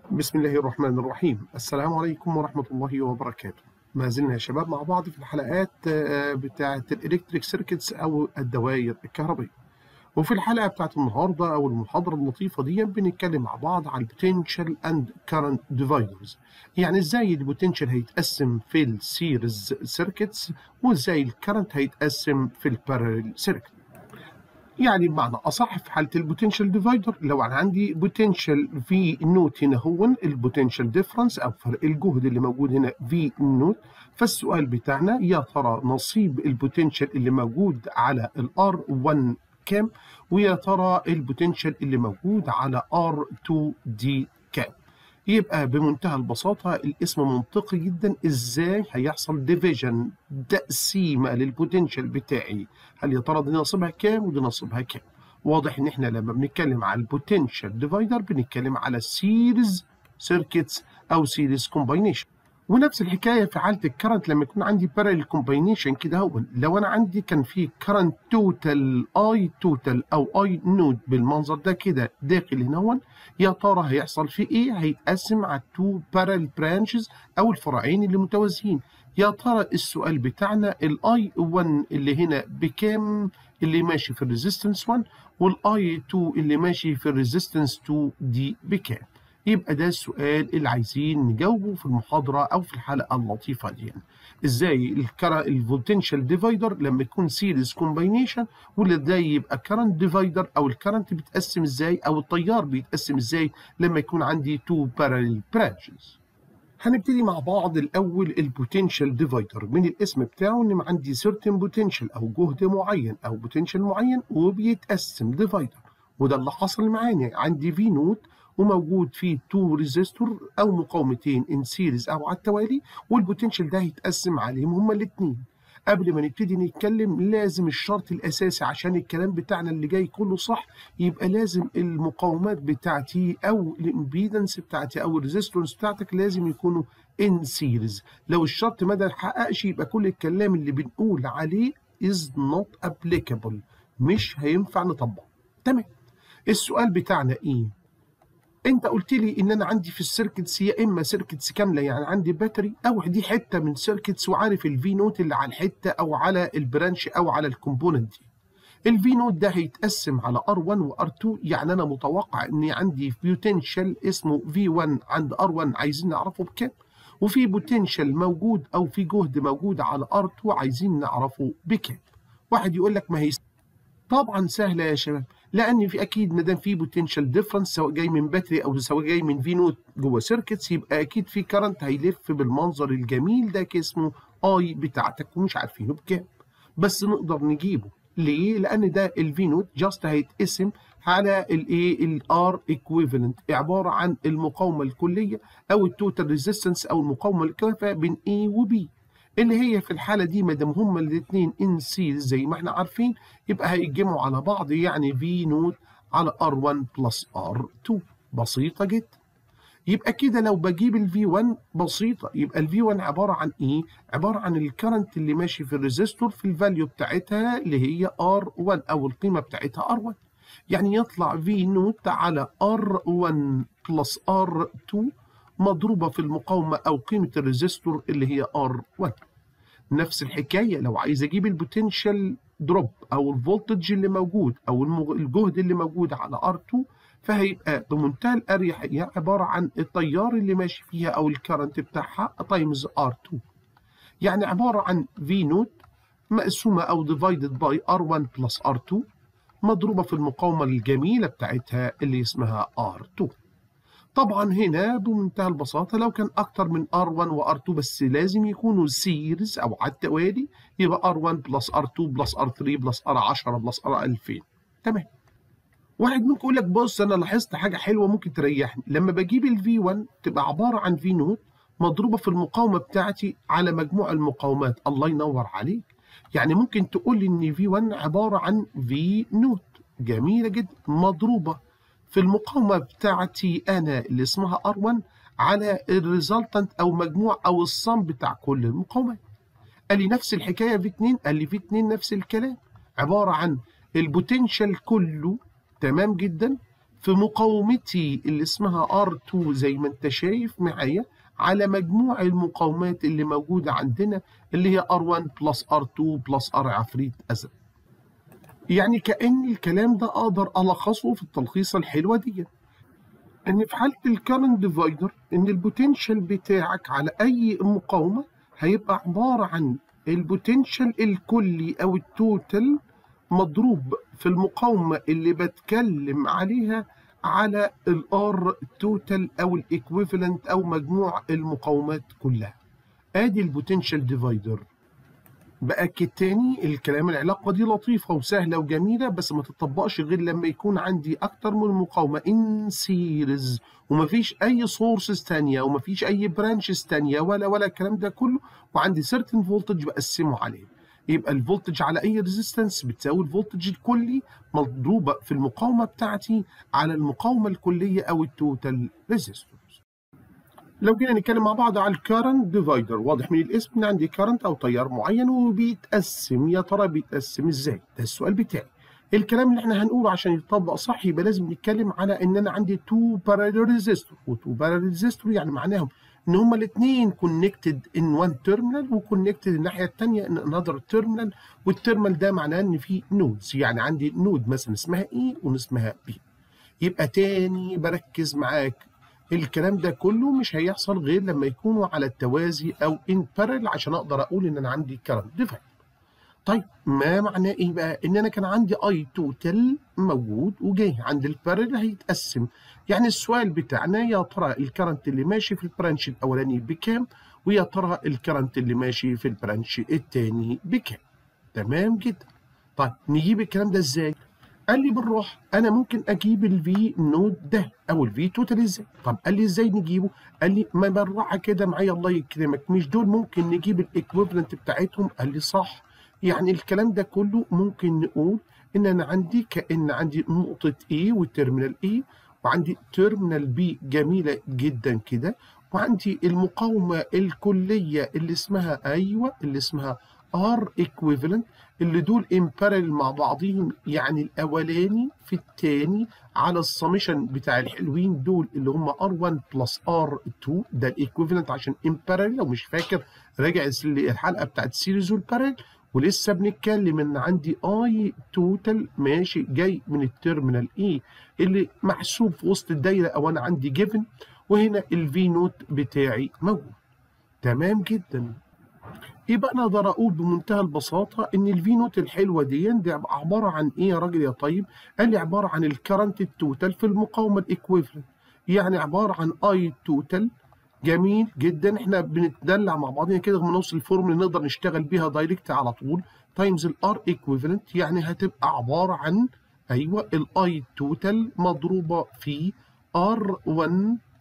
بسم الله الرحمن الرحيم السلام عليكم ورحمة الله وبركاته ما زلنا يا شباب مع بعض في الحلقات آه، بتاعة الإلكتريك سيركتس أو الدوائر الكهربية وفي الحلقة بتاعة النهاردة أو المحاضرة اللطيفة دي بنتكلم مع بعض على البوتنشال أند كارنت ديفايدرز يعني إزاي البوتنشال هيتقسم في السيريز سيركتس وإزاي الكارنت هيتقسم في البارallel سيركت يعني بمعنى اصح في حاله البوتنشال ديفايدر لو انا عندي بوتنشال في نوت هنا هو البوتنشال ديفرنس او فرق الجهد اللي موجود هنا في نوت فالسؤال بتاعنا يا ترى نصيب البوتنشال اللي موجود على الار 1 كام ويا ترى البوتنشال اللي موجود على ار 2 دي كام يبقى بمنتهى البساطة الاسم منطقي جدا ازاي هيحصل ديفيجن تقسيمة للبوتنشال بتاعي هل يا ترى دي نصيبها كام ودي نصيبها كام واضح ان احنا لما بنتكلم على البوتنشال ديفايدر بنتكلم على سيريز سيركتس او سيريز كومباينيشن ونفس الحكايه في حاله الكرنت لما يكون عندي بارallel كومباينيشن كده هو لو انا عندي كان في كرنت توتال اي توتال او اي نود بالمنظر ده كده داخل هنا هون يا ترى هيحصل فيه ايه هيتقسم على تو بارل برانشز او الفرعين اللي متوازيين يا ترى السؤال بتاعنا الاي 1 اللي هنا بكام اللي ماشي في الريزيستنس 1 والاي 2 اللي ماشي في الريزيستنس 2 دي بكام يبقى ده السؤال اللي عايزين نجاوبه في المحاضرة أو في الحلقة اللطيفة دي يعني. إزاي الكرا الفولتنشال ديفايدر لما يكون سيريز كومباينيشن ولا ده يبقى كرنت ديفايدر أو الكرنت بيتقسم إزاي أو التيار بيتقسم إزاي لما يكون عندي تو بارallel برانشز هنبتدي مع بعض الأول البوتنشال ديفايدر من الاسم بتاعه إن عندي certain بوتنشال أو جهد معين أو بوتنشال معين وبيتقسم ديفايدر وده اللي حصل معانا عندي في نوت وموجود فيه تو ريزيستور او مقاومتين ان سيريز او على التوالي والبوتنشال ده هيتقسم عليهم هما الاثنين قبل ما نبتدي نتكلم لازم الشرط الاساسي عشان الكلام بتاعنا اللي جاي كله صح يبقى لازم المقاومات بتاعتي او الامبيدنس بتاعتي او الريزيستورنس بتاعتك لازم يكونوا ان سيريز لو الشرط ما ده اتحققش يبقى كل الكلام اللي بنقول عليه is not applicable مش هينفع نطبقه تمام السؤال بتاعنا ايه انت قلت لي ان انا عندي في السيركتس يا اما سيركتس كامله يعني عندي باتري او دي حته من سيركتس وعارف الفي نوت اللي على الحته او على البرانش او على الكومبوننت دي الفي نوت ده هيتقسم على ار1 وار2 يعني انا متوقع ان عندي بوتنشال اسمه في 1 عند ار1 عايزين نعرفه بكام وفي بوتنشال موجود او في جهد موجود على ار2 عايزين نعرفه بكام واحد يقول لك ما هي طبعا سهله يا شباب لان في اكيد ما دام في بوتنشال ديفرنس سواء جاي من باتري او سواء جاي من في نوت جوه سيركتس يبقى اكيد في كرنت هيلف بالمنظر الجميل ده اسمه اي بتاعتك ومش عارفينه بكام بس نقدر نجيبه ليه؟ لان ده الفي نوت جاست هيتقسم على الايه الار ايكويفالنت عباره عن المقاومه الكليه او التوتال ريزيستنس او المقاومه الكافيه بين اي وبي اللي هي في الحالة دي ما دام هما الاثنين ان سيريز زي ما احنا عارفين يبقى هيتجمعوا على بعض يعني في نوت على R1 بلس R2 بسيطة جدا يبقى كده لو بجيب ال V1 بسيطة يبقى ال V1 عبارة عن ايه؟ عبارة عن الكرنت اللي ماشي في الريزيستور في الفاليو بتاعتها اللي هي R1 أو القيمة بتاعتها R1 يعني يطلع V نوت على R1 بلس R2 مضروبة في المقاومة أو قيمة الريزيستور اللي هي R1 نفس الحكاية لو عايز أجيب البوتنشال دروب أو الفولتج اللي موجود أو الجهد اللي موجود على R2 فهيبقى بمنتهى الأريحية عبارة عن التيار اللي ماشي فيها أو الكرنت بتاعها تايمز R2 يعني عبارة عن V نوت مقسومة أو divided by R1 plus R2 مضروبة في المقاومة الجميلة بتاعتها اللي اسمها R2 طبعا هنا بمنتهى البساطة لو كان أكتر من R1 و R2 بس لازم يكونوا سيريز أو على التوالي يبقى R1 بلس R2 بلس R3 بلس R10 بلس R2000 تمام واحد منكم يقول لك بص أنا لاحظت حاجة حلوة ممكن تريحني لما بجيب ال V1 تبقى عبارة عن V نوت مضروبة في المقاومة بتاعتي على مجموع المقاومات الله ينور عليك يعني ممكن تقول لي إن V1 عبارة عن V نوت جميلة جدا مضروبة في المقاومة بتاعتي أنا اللي اسمها R1 على الريزلتنت أو مجموع أو الصم بتاع كل المقاومات. قال لي نفس الحكاية في 2 قال لي في 2 نفس الكلام عبارة عن البوتنشال كله تمام جدا في مقاومتي اللي اسمها R2 زي ما انت شايف معايا على مجموع المقاومات اللي موجودة عندنا اللي هي R1 بلس R2 بلس R عفريت أزل يعني كأن الكلام ده أقدر ألخصه في التلخيصة الحلوة دي إن في حالة الكارنت ديفايدر إن البوتنشال بتاعك على أي مقاومة هيبقى عبارة عن البوتنشال الكلي أو التوتال مضروب في المقاومة اللي بتكلم عليها على الار توتال او الايكويفالنت او مجموع المقاومات كلها ادي البوتنشال ديفايدر باكد تاني الكلام العلاقه دي لطيفه وسهله وجميله بس ما تطبقش غير لما يكون عندي اكتر من مقاومه ان سيريز ومفيش اي سورسز تانية ومفيش اي برانشز تانية ولا ولا الكلام ده كله وعندي سيرتن فولتج بقسمه عليه يبقى الفولتج على اي ريزيستنس بتساوي الفولتج الكلي مضروبه في المقاومه بتاعتي على المقاومه الكليه او التوتال ريزيستنس لو جينا نتكلم مع بعض على الكارنت ديفايدر واضح من الاسم ان عندي كارنت او تيار معين وبيتقسم يا ترى بيتقسم ازاي ده السؤال بتاعي الكلام اللي احنا هنقوله عشان يطبق صح يبقى لازم نتكلم على ان انا عندي تو باراليل ريزيستور وتو باراليل ريزيستور يعني معناهم ان هما الاثنين كونكتد ان وان تيرمينال وكونكتد الناحيه الثانيه ان انذر تيرمينال والتيرمينال ده معناه ان في نودز يعني عندي نود مثلا اسمها اي ونود اسمها بي يبقى تاني بركز معاك الكلام ده كله مش هيحصل غير لما يكونوا على التوازي او ان بارل عشان اقدر اقول ان انا عندي كارنت ديفايد طيب ما معناه ايه بقى ان انا كان عندي اي توتال موجود وجاي عند البارل هيتقسم يعني السؤال بتاعنا يا ترى الكرنت اللي ماشي في البرانش الاولاني بكام ويا ترى الكرنت اللي ماشي في البرانش الثاني بكام تمام جدا طيب نجيب الكلام ده ازاي قال لي بالراحه انا ممكن اجيب الفي نود ده او الفي توتال ازاي طب قال لي ازاي نجيبه قال لي ما بالراحه كده معايا الله يكرمك مش دول ممكن نجيب الايكويفالنت بتاعتهم قال لي صح يعني الكلام ده كله ممكن نقول ان انا عندي كان عندي نقطه A والتيرمينال A وعندي تيرمينال B جميله جدا كده وعندي المقاومه الكليه اللي اسمها ايوه اللي اسمها R equivalent اللي دول امبارل مع بعضهم يعني الاولاني في الثاني على السميشن بتاع الحلوين دول اللي هم R1 بلس R2 ده الايكويفالنت عشان امبارل لو مش فاكر راجع الحلقه بتاعت سيريز والبارل ولسه بنتكلم ان عندي اي توتال ماشي جاي من التيرمينال اي اللي محسوب في وسط الدايره او انا عندي جيفن وهنا الفي نوت بتاعي موجود تمام جدا يبقى انا اقدر اقول بمنتهى البساطه ان الفي نوت الحلوه دي دي عباره عن ايه يا راجل يا طيب؟ قال لي عباره عن الكرنت التوتال في المقاومه الايكويفالنت يعني عباره عن اي توتال جميل جدا احنا بنتدلع مع بعضنا كده لما نوصل الفورمولا نقدر نشتغل بيها دايركت على طول تايمز الار ايكويفالنت يعني هتبقى عباره عن ايوه الاي توتال مضروبه في R1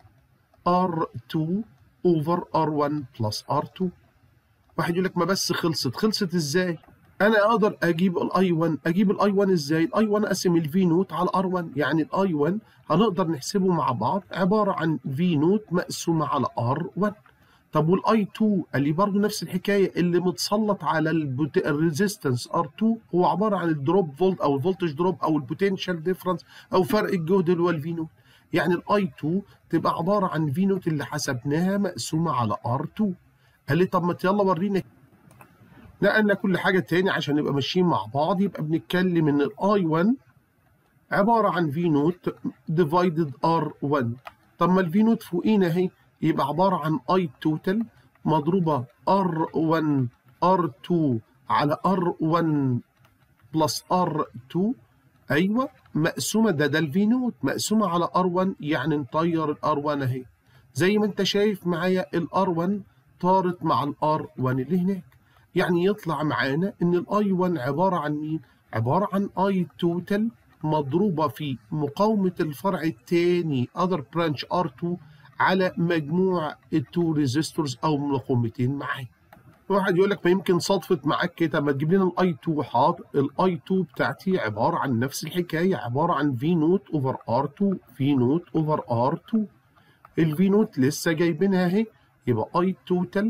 R2 اوفر R1 بلس R2 واحد يقول لك ما بس خلصت خلصت ازاي انا اقدر اجيب الاي 1 اجيب الاي 1 ازاي الاي 1 اقسم الفي نوت على الار 1 يعني الاي 1 هنقدر نحسبه مع بعض عباره عن في نوت مقسومه على ار 1 طب والاي 2 قال لي برضه نفس الحكايه اللي متسلط على الريزيستنس ار 2 هو عباره عن الدروب فولت او الفولتج دروب او البوتنشال ديفرنس او فرق الجهد اللي هو الفي نوت يعني الاي 2 تبقى عباره عن في نوت اللي حسبناها مقسومه على ار 2 قال لي طب ما يلا ورينا نقلنا كل حاجه تاني عشان نبقى ماشيين مع بعض يبقى بنتكلم ان الاي 1 عباره عن في نوت ديفايدد ار 1 طب ما الفي نوت فوقينا اهي يبقى عباره عن اي توتال مضروبه ار 1 ار 2 على ار 1 بلس ار 2 ايوه مقسومه ده ده الفي نوت مقسومه على ار 1 يعني نطير الار 1 اهي زي ما انت شايف معايا الار 1 طارت مع الار 1 اللي هناك يعني يطلع معانا ان الاي 1 عباره عن مين عباره عن اي توتال مضروبه في مقاومه الفرع الثاني اذر برانش ار2 على مجموع التو ريزيستورز او مقاومتين معاه واحد يقول لك ما يمكن صدفت معاك كده ما تجيب لنا الاي 2 حاضر الاي 2 بتاعتي عباره عن نفس الحكايه عباره عن في نوت اوفر ار 2 في نوت اوفر ار 2 الفي نوت لسه جايبينها اهي يبقى اي توتال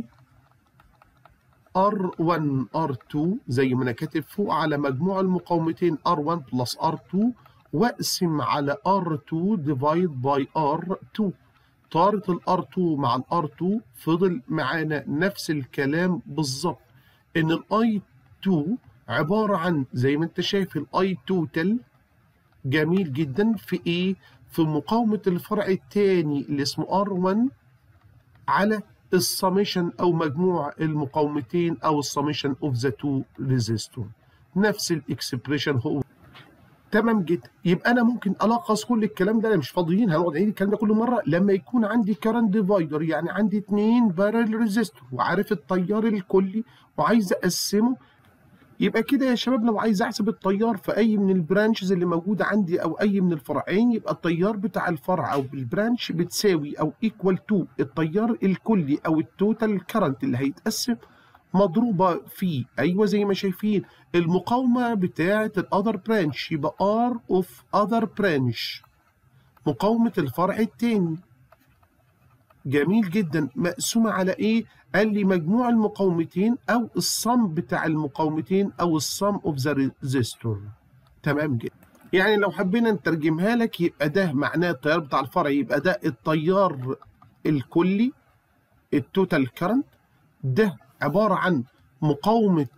R1 R2 زي ما انا كاتب فوق على مجموع المقاومتين R1 بلس R2 واقسم على R2 divide by R2 طارت ال R2 مع ال R2 فضل معانا نفس الكلام بالظبط ان ال I2 عبارة عن زي ما انت شايف ال I total جميل جدا في ايه؟ في مقاومة الفرع الثاني اللي اسمه R1 على السميشن او مجموع المقاومتين او السميشن اوف ذا تو ريزيستور نفس الاكسبريشن هو تمام جدا يبقى انا ممكن الخص كل الكلام ده انا مش فاضيين هنقعد نعيد الكلام ده كل مره لما يكون عندي كارنت ديفايدر يعني عندي اتنين بارل ريزيستور وعارف التيار الكلي وعايز اقسمه يبقى كده يا شباب لو عايز احسب التيار في اي من البرانشز اللي موجوده عندي او اي من الفرعين يبقى التيار بتاع الفرع او البرانش بتساوي او ايكوال تو التيار الكلي او التوتال كارنت اللي هيتقسم مضروبه في ايوه زي ما شايفين المقاومه بتاعه الاذر برانش يبقى ار اوف اذر برانش مقاومه الفرع الثاني جميل جدا مقسومه على ايه قال لي مجموع المقاومتين او الصم بتاع المقاومتين او الصم اوف ذا ريزيستور تمام جدا يعني لو حبينا نترجمها لك يبقى ده معناه التيار بتاع الفرع يبقى ده التيار الكلي التوتال كارنت ده عبارة عن مقاومة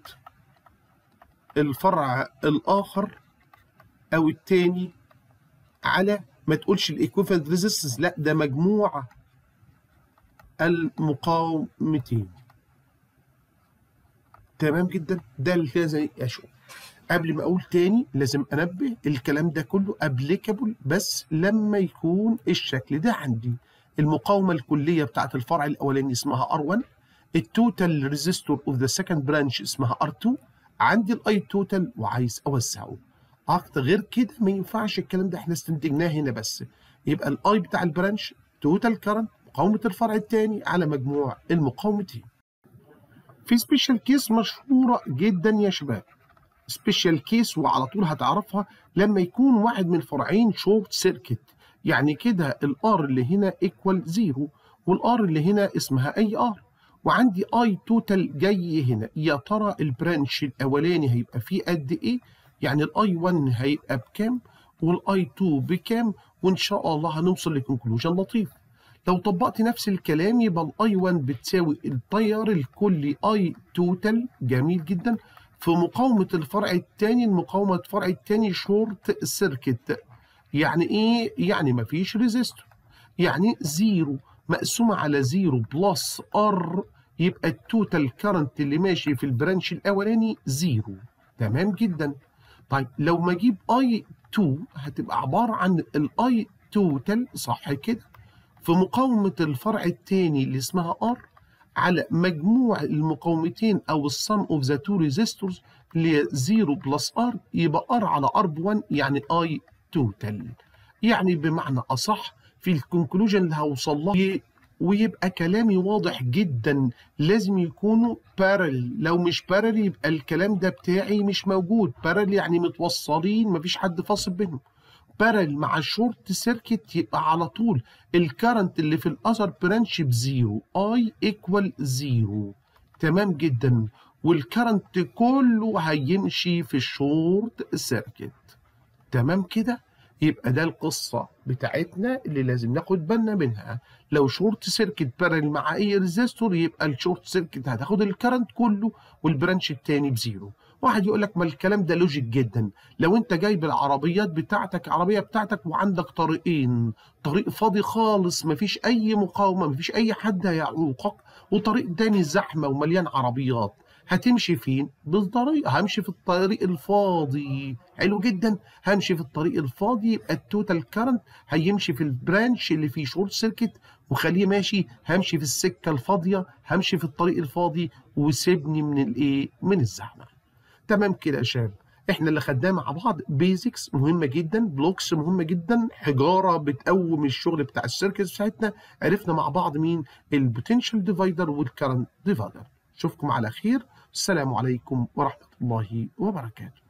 الفرع الآخر أو التاني على ما تقولش الايكوفالنت ريزيستنس لا ده مجموع المقاومتين تمام جدا ده اللي لازم اشوف قبل ما اقول تاني لازم انبه الكلام ده كله ابليكابل بس لما يكون الشكل ده عندي المقاومه الكليه بتاعت الفرع الاولاني اسمها R1 التوتال ريزيستور اوف ذا سكند برانش اسمها R2 عندي الاي توتال وعايز اوسعه اكتر غير كده ما ينفعش الكلام ده احنا استنتجناه هنا بس يبقى الاي بتاع البرانش توتال كارنت مقاومة الفرع الثاني على مجموع المقاومتين. في سبيشال كيس مشهورة جدا يا شباب. سبيشال كيس وعلى طول هتعرفها لما يكون واحد من الفرعين شورت سيركت يعني كده الار اللي هنا ايكوال زيرو والار اللي هنا اسمها اي ار وعندي اي توتال جاي هنا يا ترى البرانش الاولاني هيبقى فيه قد ايه؟ يعني الاي 1 هيبقى بكام والاي 2 بكام وان شاء الله هنوصل لكونكلوجن لطيف. لو طبقت نفس الكلام يبقى الاي 1 بتساوي التيار الكلي اي توتال جميل جدا في مقاومة الفرع الثاني المقاومة الفرع الثاني شورت سيركت يعني ايه؟ يعني مفيش ريزيستور يعني زيرو مقسومة على زيرو بلس ار يبقى التوتال كارنت اللي ماشي في البرانش الاولاني زيرو تمام جدا طيب لو ما اجيب اي 2 هتبقى عبارة عن الاي توتال صح كده في مقاومة الفرع الثاني اللي اسمها R على مجموع المقاومتين أو السم أوف ذا تو ريزيستورز اللي هي 0 بلس R يبقى R على R ب1 يعني I توتال يعني بمعنى أصح في الكونكلوجن اللي هوصل لها ويبقى كلامي واضح جدا لازم يكونوا بارل لو مش بارل يبقى الكلام ده بتاعي مش موجود بارل يعني متوصلين مفيش حد فاصل بينهم بارل مع الشورت سيركت يبقى على طول الكرنت اللي في الاذر برانش بزيرو اي ايكوال زيرو تمام جدا والكرنت كله هيمشي في الشورت سيركت تمام كده يبقى ده القصة بتاعتنا اللي لازم ناخد بالنا منها لو شورت سيركت بارل مع اي ريزيستور يبقى الشورت سيركت هتاخد الكرنت كله والبرانش التاني بزيرو واحد يقول لك ما الكلام ده لوجيك جدا لو انت جايب العربيات بتاعتك العربيه بتاعتك وعندك طريقين طريق فاضي خالص مفيش اي مقاومه مفيش اي حد هيعوقك وطريق تاني زحمه ومليان عربيات هتمشي فين؟ بالطريق همشي في الطريق الفاضي حلو جدا همشي في الطريق الفاضي يبقى التوتال كارنت هيمشي في البرانش اللي فيه شورت سيركت وخليه ماشي همشي في السكه الفاضيه همشي في الطريق الفاضي وسيبني من الايه؟ من الزحمه تمام كده يا شباب احنا اللي خدناه مع بعض بيزكس مهمه جدا بلوكس مهمه جدا حجاره بتقوم الشغل بتاع السيركتس بتاعتنا عرفنا مع بعض مين البوتنشال ديفايدر والكرنت ديفايدر اشوفكم على خير السلام عليكم ورحمه الله وبركاته